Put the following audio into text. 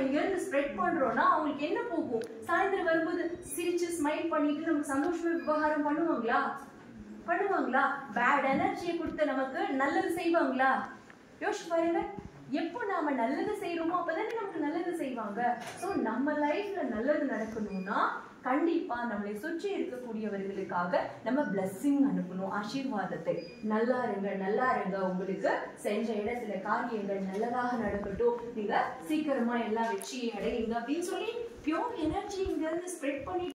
இங்க இருந்து ஸ்ப்ரெட் பண்றோம்னா அவங்களுக்கு என்ன போகும் சாயந்தரம் வரும்போது சிரிச்சு ஸ்மைல் பண்ணிட்டு நமக்கு சந்தோஷமா விவகாரம் பண்ணுவாங்களா பண்ணுவாங்களா பேட் எனர்ஜியை கொடுத்து நமக்கு நல்லது செய்வாங்களா யோசிச்சு பாருங்க எப்போ நாம நல்லது செய்யறோமோ அப்பதானே நமக்கு நல்லது செய்வாங்க சோ நம்ம லைஃப்ல நல்லது நடக்கணும்னா கண்டிப்பா நம்மளை சுற்றி இருக்கக்கூடியவர்களுக்காக நம்ம blessing அனுப்பணும் ஆசீர்வாதத்தை நல்லா இருங்க நல்லா இருங்க உங்களுக்கு செஞ்ச இடத்துல காரியங்கள் நல்லதாக நடக்கட்டும் நீங்க சீக்கிரமா எல்லா வெற்றியை அடையுங்க அப்படின்னு சொல்லி பியோர் எனர்ஜி இங்க இருந்து ஸ்ப்ரெட் பண்ணி